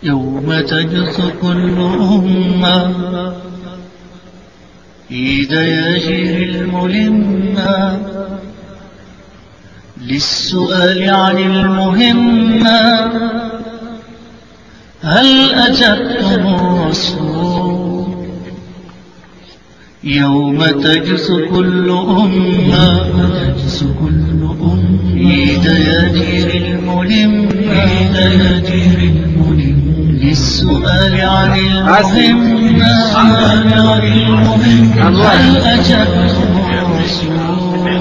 يوم تجث كل أمة في دياجير الملمة للسؤال عن المهمة هل أجبتم الرسول يوم تجث كل أمة تجث كل أمة في دياجير الملمة في دياجير الملمة للسؤال عن المهمة عن المهمة هل أجبتم الرسول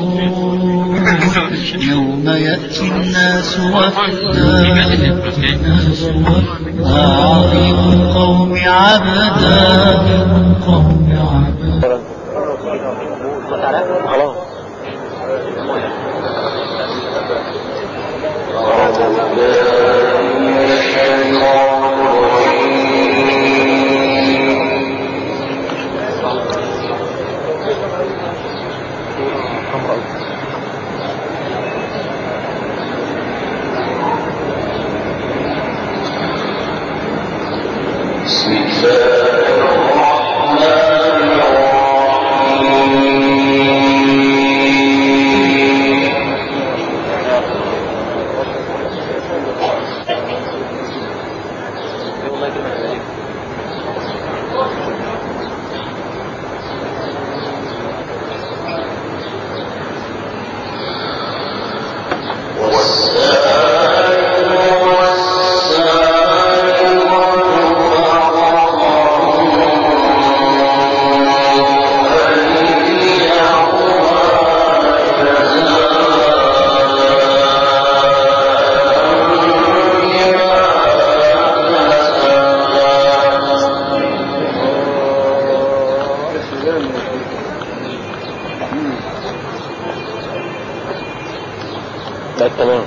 يوم يأتي الناس وفدا وعظيم القوم عبدا القوم عبدا خلاص بسم الله الرحمن الرحيم لا تمام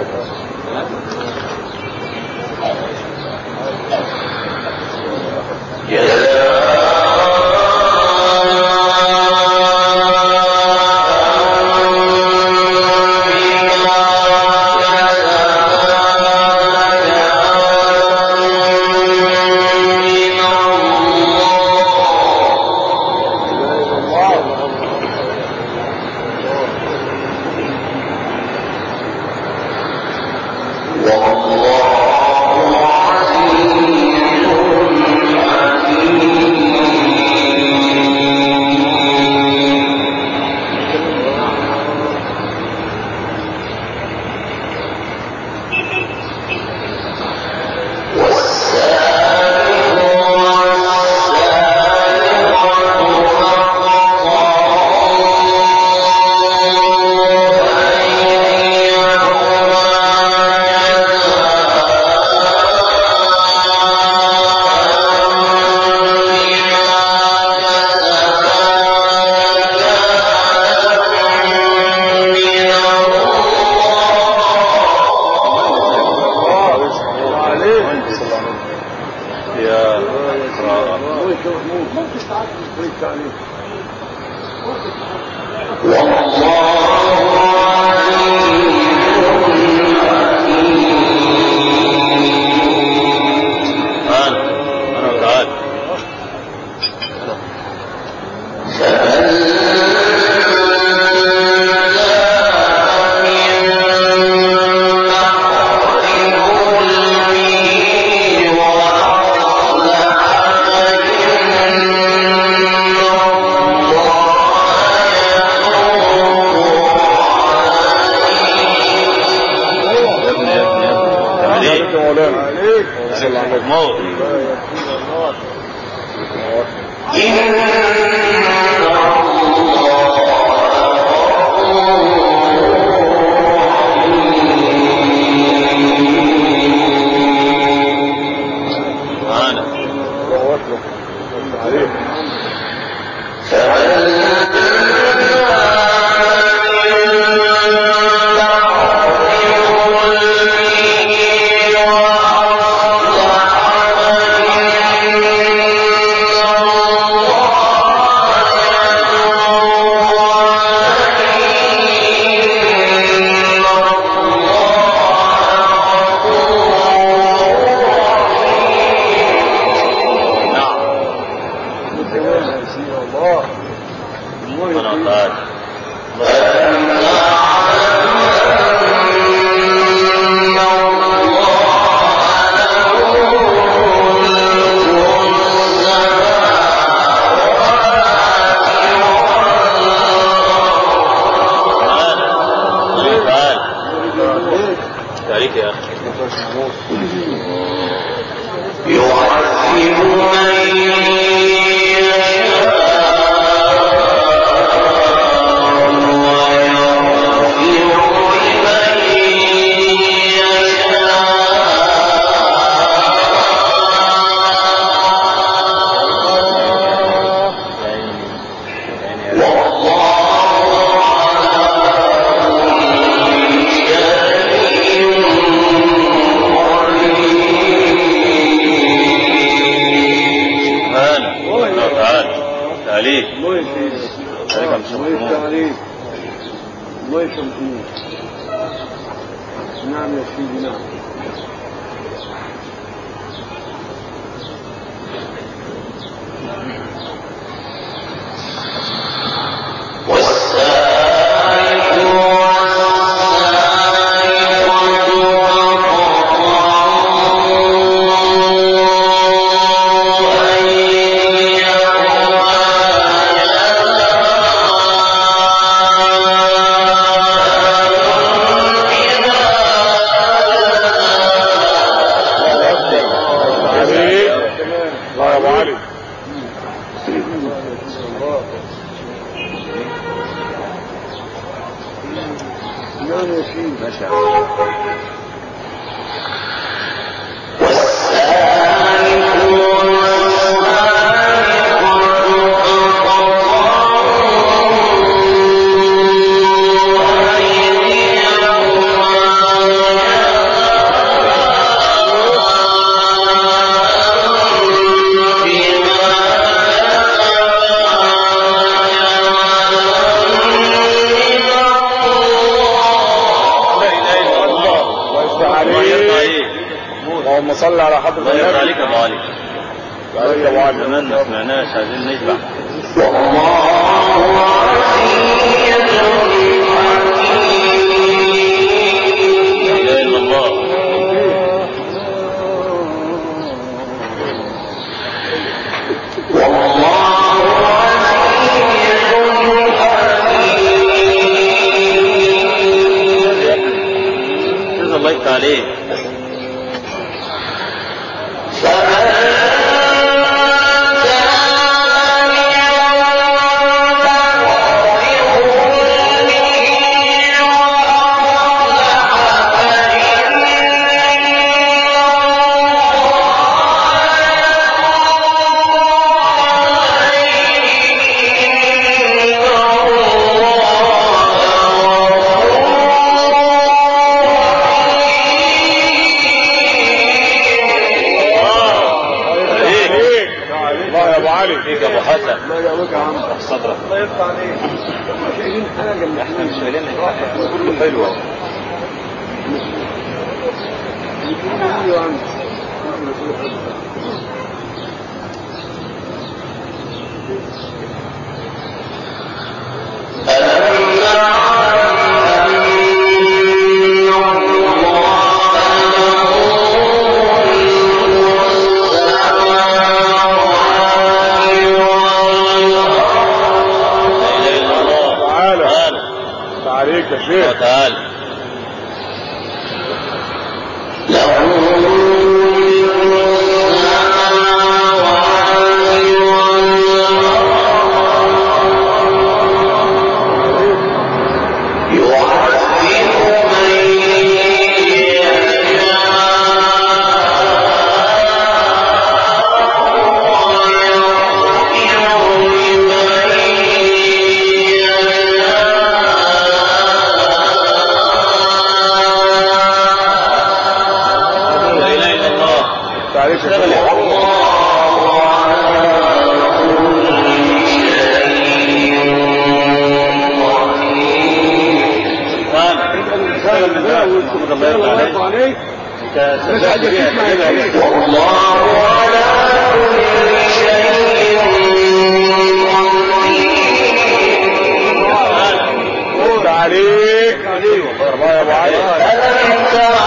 يا تعال انا تعال يا ابني يا ابني يا ابني تعمل ايه؟ مولانا صلى على النبي معانا الله يعذب من يشاء ويغفر لمن يشاء والله على كل شيء سبحانه الله تعالى تعليق الله يسعدك عليك عم الله يفتح شرف عليك الله يسامحك نعم يا سيدي نعم والسارق والسارقة فاقطعوا أيديهما عليك الله يا ابو علي نعم يا سيدي ماشي يا عم. لا اله الا الله الله يفتح الله يرضى عليك عليك اللهم صل على حضرة الله يرضى عليك النبي يا ابو علي عليك يا ابو علي زمان ما سمعناش عايزين نشبع لا اله الا الله جزا الله يفتح عليك عليك الله يا ابو علي فيك يا ابو حسن الله يقويك يا عم صدرك الله يفتح عليك شايلين حاجه من احنا مش شايلين كله حلو اهو ايوه يا عم لا اله الا الله تعالى تعالى عليك يا الله شيخ تعالى لا اله الا الله عليك يا اشتغل يا شيخ عم سبحانك اشتغل بالله الله يرضى عليك عليك انت مش صدقت عايز بيها تسمع كده يا بس. رد عليك الله يا ابو علي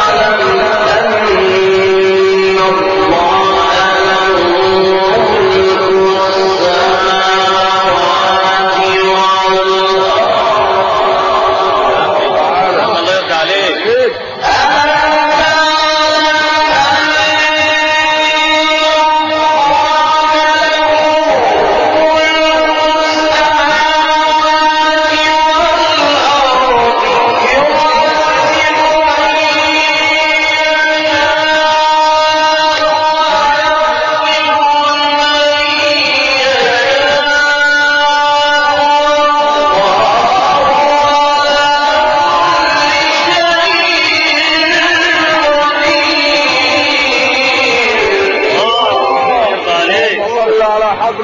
الله يرضى عليك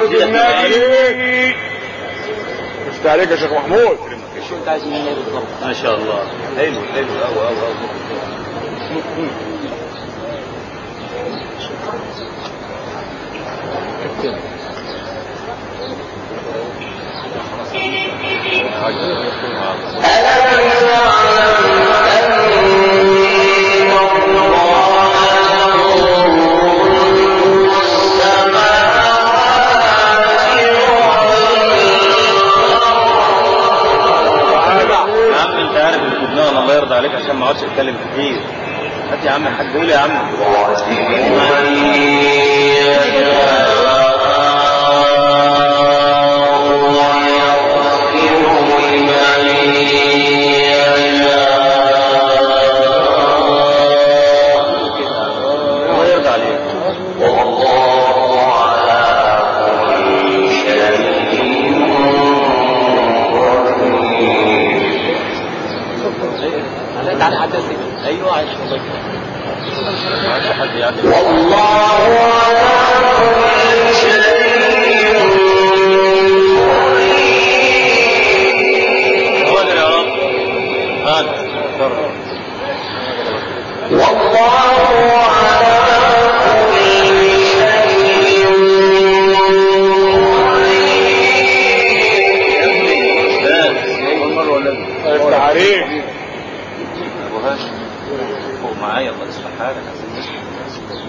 محمود النبي مش عليك يا شيخ محمود شو انت عايز مني بالضبط ما شاء الله حلو حلو قوي قوي قوي يا عم انت عارف ان دماغنا الله يرضى عليك عشان ما اقعدش اتكلم كتير هات يا عم الحاج قول يا عم الله يرضى عليك تعالى حدثني ايوه عايش ما عادش حد يعدل قادر يا رب قادر اتفضل. أول مرة ولا لا؟ افتح عليك أبو هاشم فوق معايا الله يصلح حالك عشان نسمع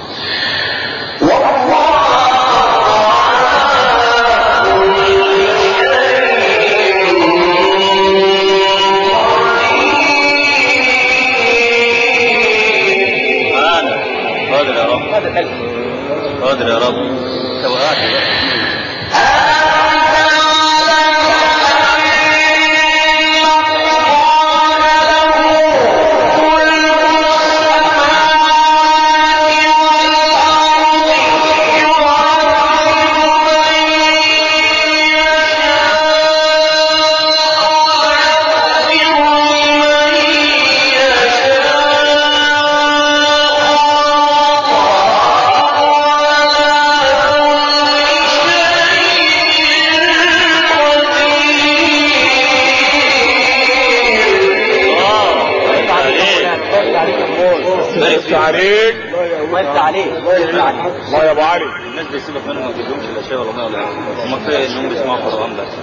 معانا قادر يا رب قادر يا رب انت وقعت بقى. وانت عليك افتح عليك وانت عليك الله يا ابو علي الناس بيسيبك منهم ما تجيبهمش الاشياء ولا ما ولا حاجه هم كفايه انهم بيسمعوا قران بس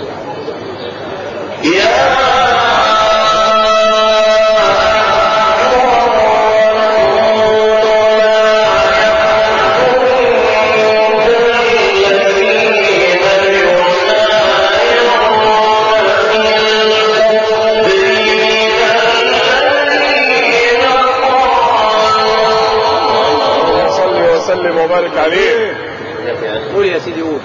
صلي وسلم وبارك عليه قول يا سيدي قول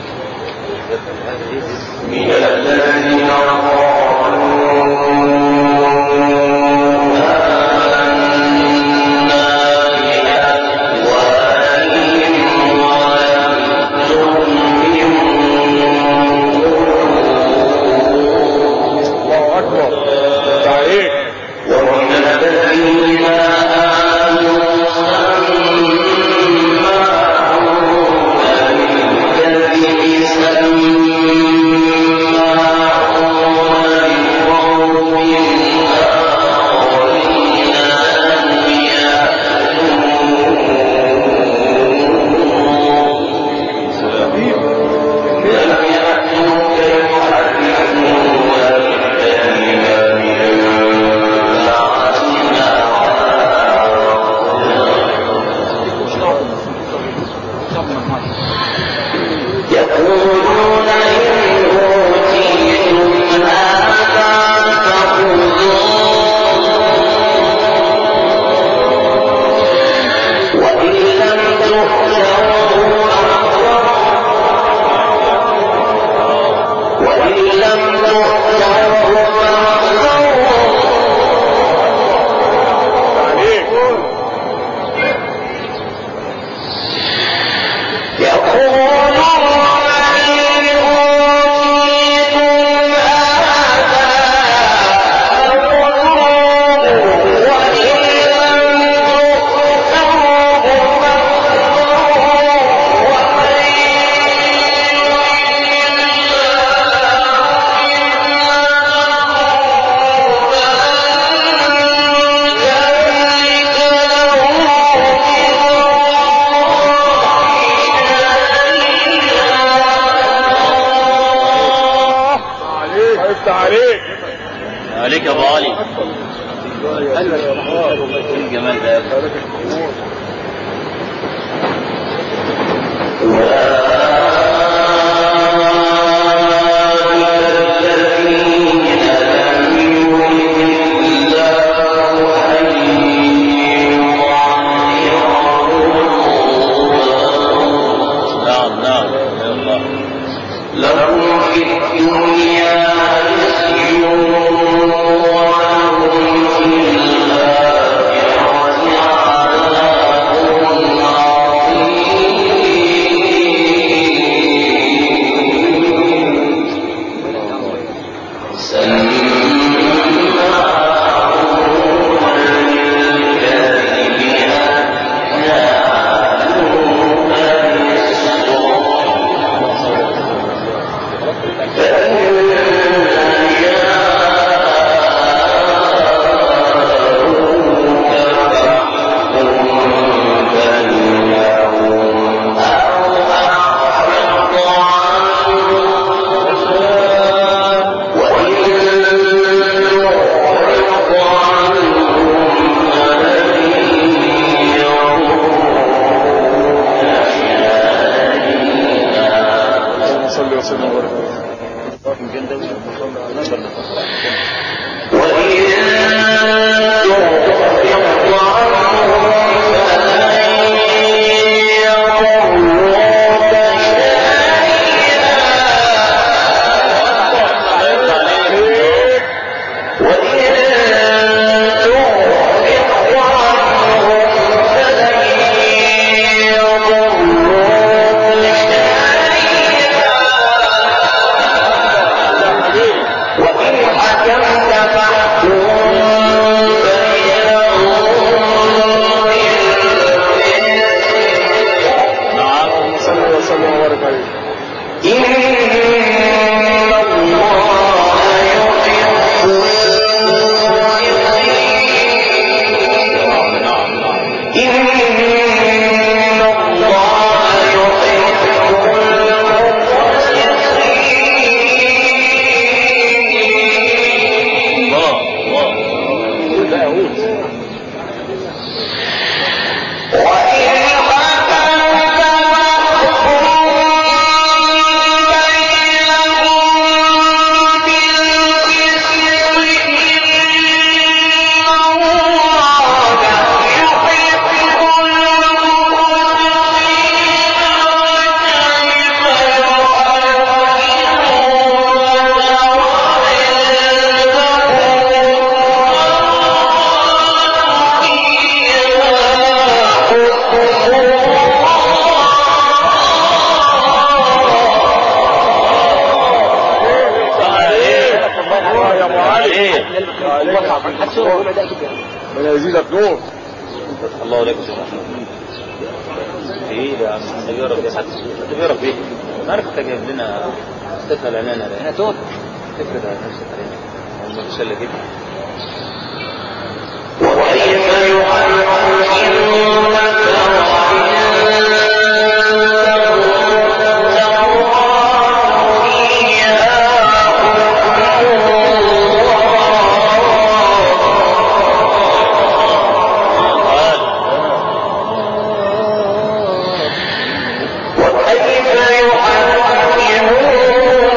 الله اكبر افتح عليك سماه عليك يا ابو علي ايه الجمال ده يا ابني نعم نعم يا الله لهم في الدنيا خزي ولهم في الآخرة عذاب عظيم سماعون للكذب أكالون للسحت اللهم صل وسلم وبارك عليه. وإن حكمت فاحكم بينهم اللهم صل وسلم وبارك عليه. إن الله يحب المقسطين إن الله يحب المقسطين الله الله وإن حكمت فاحكم بينهم بالقسط إن الله يحب الله يا ابو علي عليك من يزيدك نور الله عليك يا شيخ احمد ايه يا عم انت جرب يا حد انت جرب ايه؟ انا عارف انت جايب لنا تسال عنانا ده انا توت تفرد على نفسك علينا هو ما فيش الا كده وكيف يحرمونك وعندهم فيها قال وكيف يحرمونك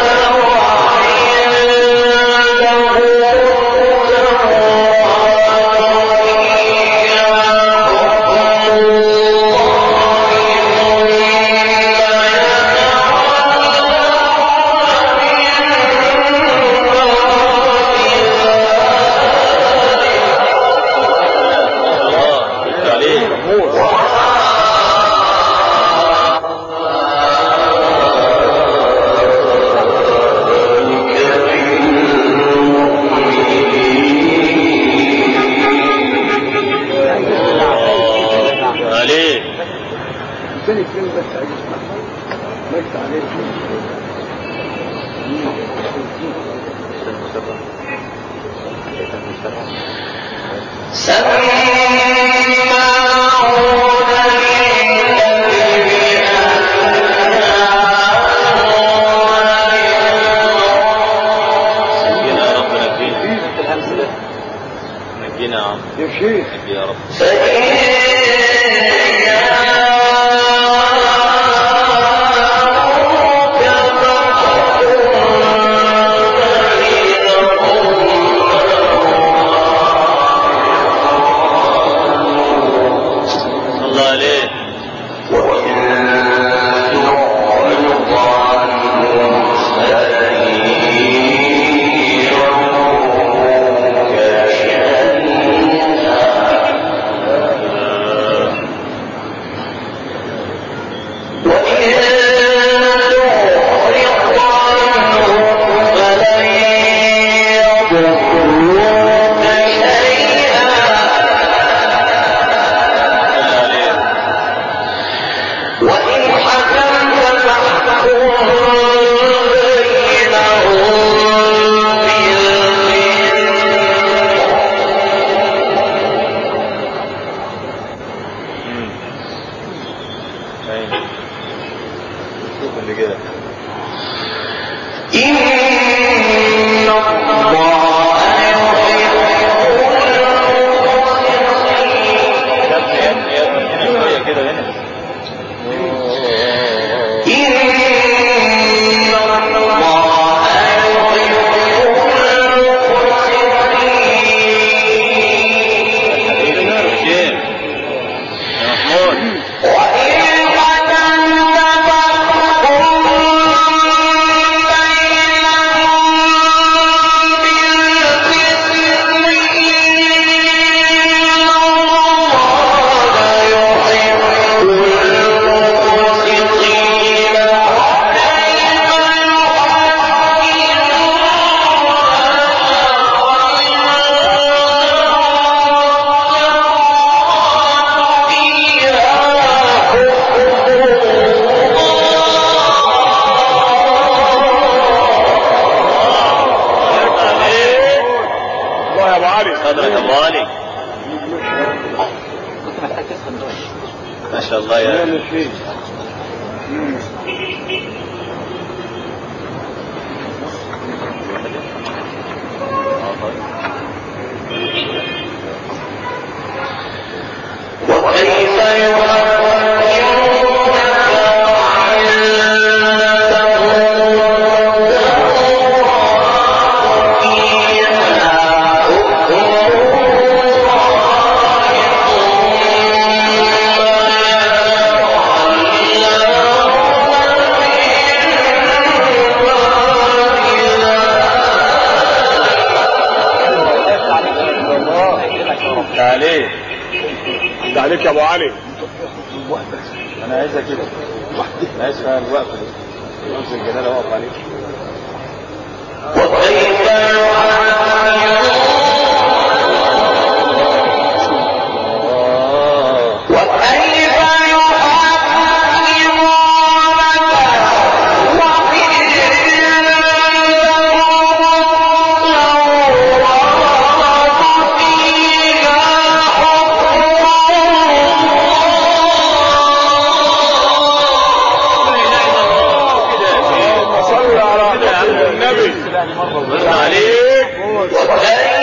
الله يفتح عليك الله عليك سماعون سيدنا ربنا فيه الله عليك وإن حكمت فاحكم بينهم أيوة. شوف اللي كده إن الله يا ابني يا ابني يا ابني هنا شويه كده هنا إن الله حبيبي يا شيخ يا محمود وإن حكمت فاحكم بينهم بالقسط إن الله يحب المقسطين الله يا ابو علي صدرك ابو علي كنت محتاج تسخن دول ما شاء الله يا نعمل فيه وكيف يحكمونك وعندهم فيها حكم تعالي ده عليك يا ابو علي انا عايزها كده انا عايز فيها الوقفه دي نفس الجلاله واقف عليك وكيف آه. وكيف يحكمونك وعندهم فيها صلي على النبي بس عليك حكم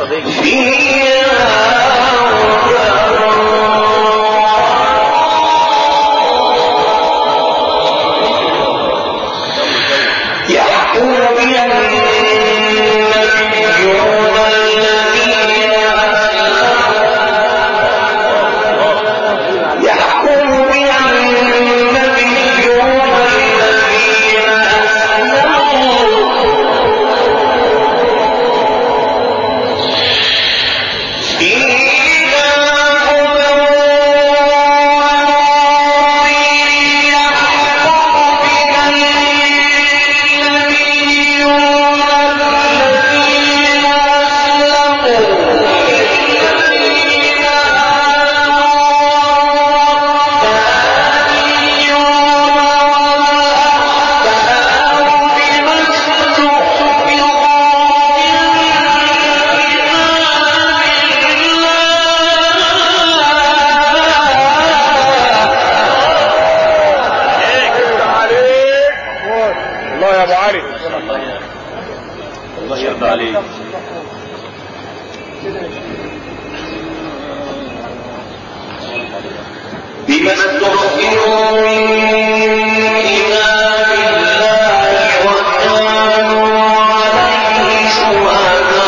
فيها يحكم بها النبيون الذين أسلموا يحكم بها النبيون الذين أسلموا فيها هدى ونور يحكم بها النبيون الذين أسلموا للذين آمنوا بما الله يا ابو علي الله يرضى عليك بما استحيوا من كتاب الله وكانوا عليه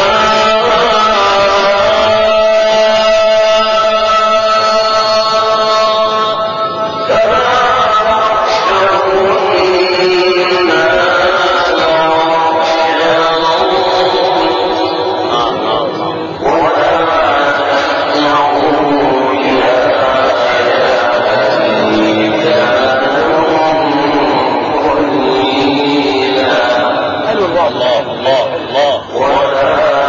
الله الله الله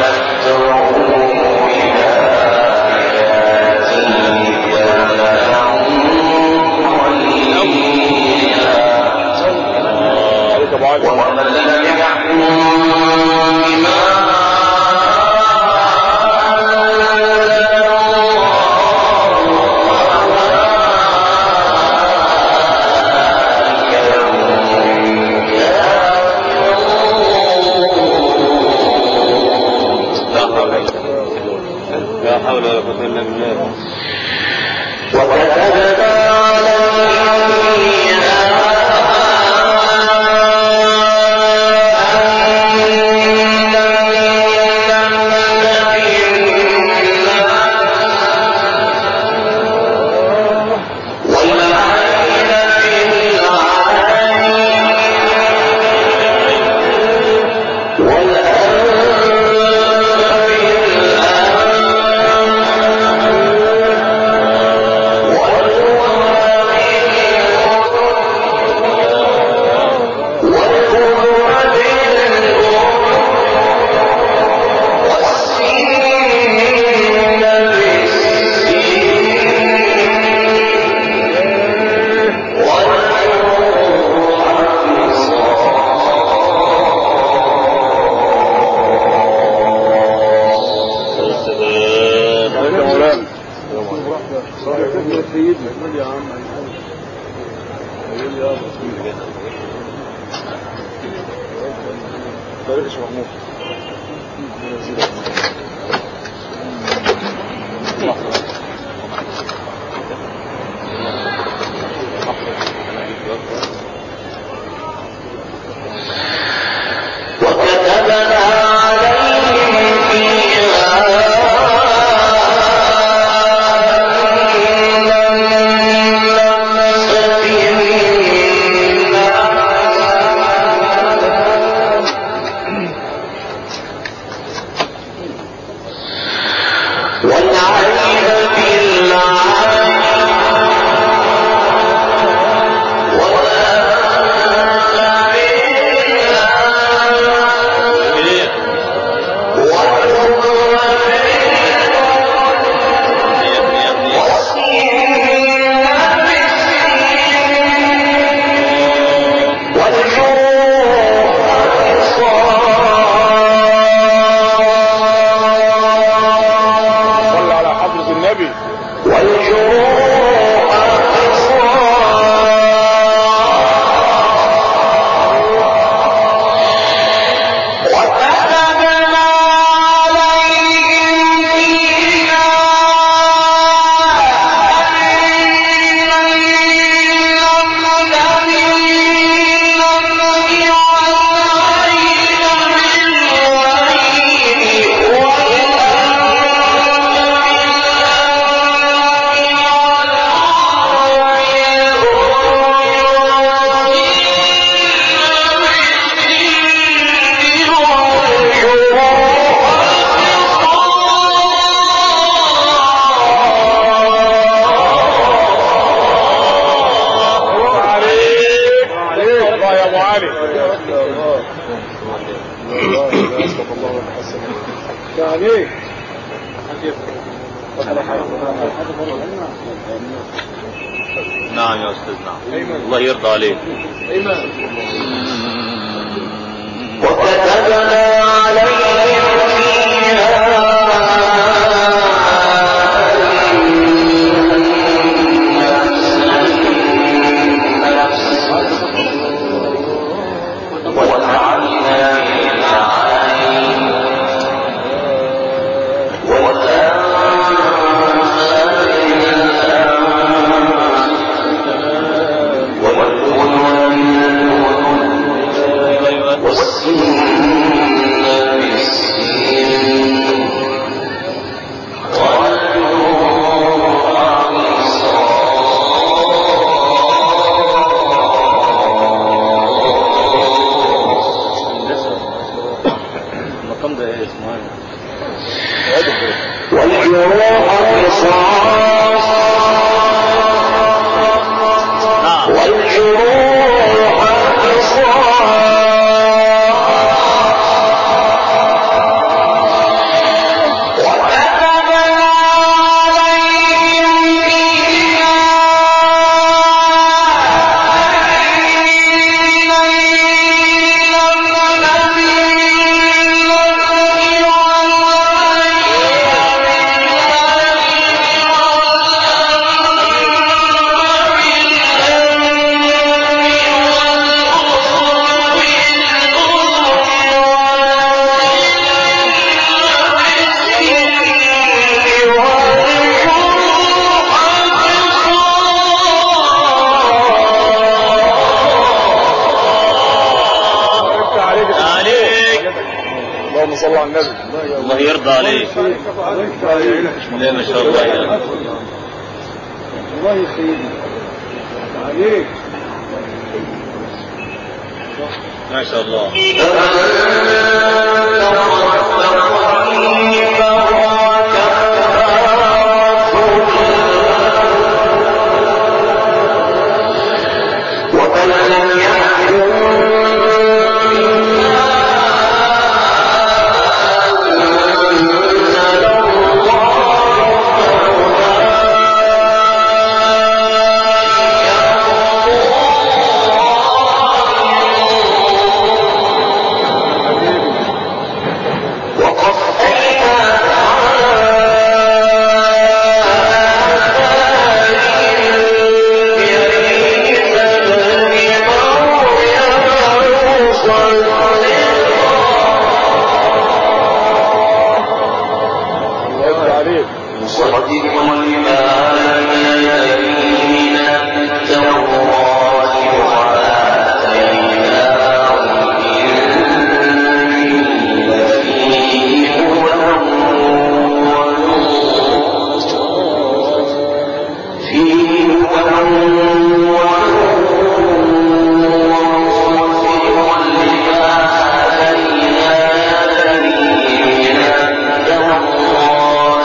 عليك ابو علي ومن لم يحكم بما لا حول لا حول ولا قوة إلا بالله وكتبنا عليهم فيها أن النبي والعين بالعين السلام عليك يا مولانا طريقش محمود وكتبنا عليهم فيها أن النفس بالنفس والعين بالعين صل على عليك نعم يا استاذ نعم الله يرضى عليك وكتبنا عليهم فيها وجعلنا العين المقام ده ايه اسمه ايه؟ والجروح قصاص نعم والجروح قصاص وكتبنا عليهم فيها افتح عليك عليك اللهم صل على النبي الله يرضى عليك الله لا ما شاء الله يا يخليك عليك ما شاء الله ومن لم يحكم الله يفتح عليك مصدقا لما بين يديه من التوراة وآتيناه الإنجيل فيه هدى ونور فيه هدى ونور ومصدقا لما بين يديه من التوراة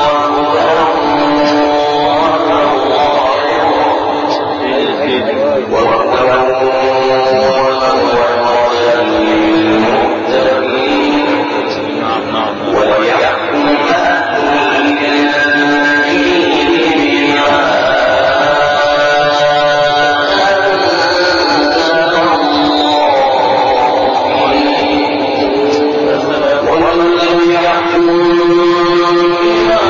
نعم نعم نعم. وليحكم أهل الإنجيل بما ومن لم يحكم بما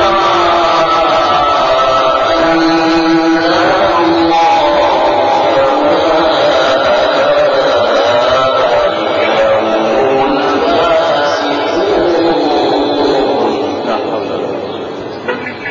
لا حول ولا قوة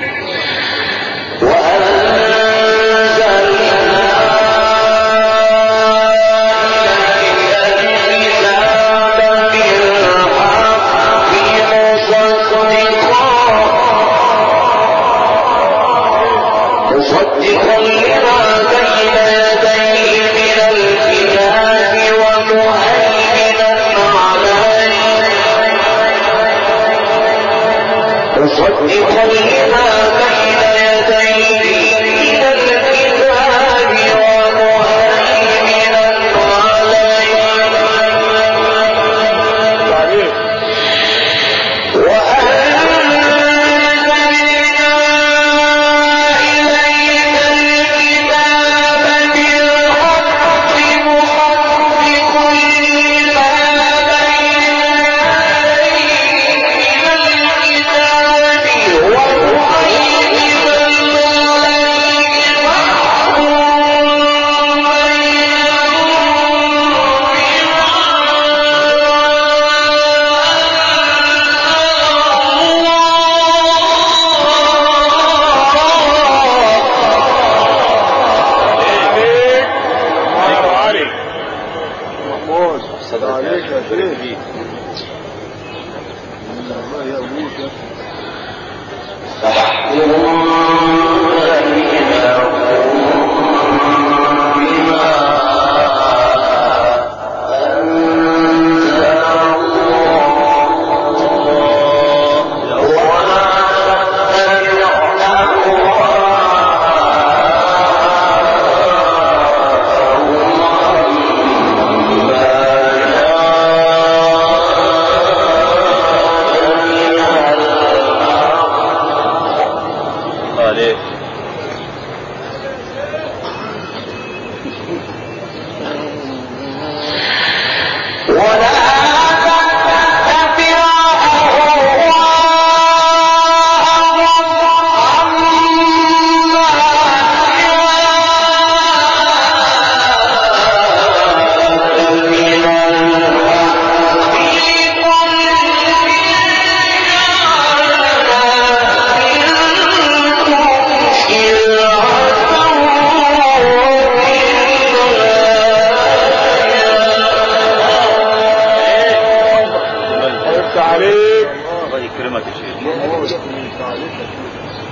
مصدقا لما بين يديه من الكتاب ومهيمنا عليه مصدقا لما بين يديه من الكتاب ومهيمنا عليه عليك وأنزلنا عليك عليك الله يكرمك يا شيخ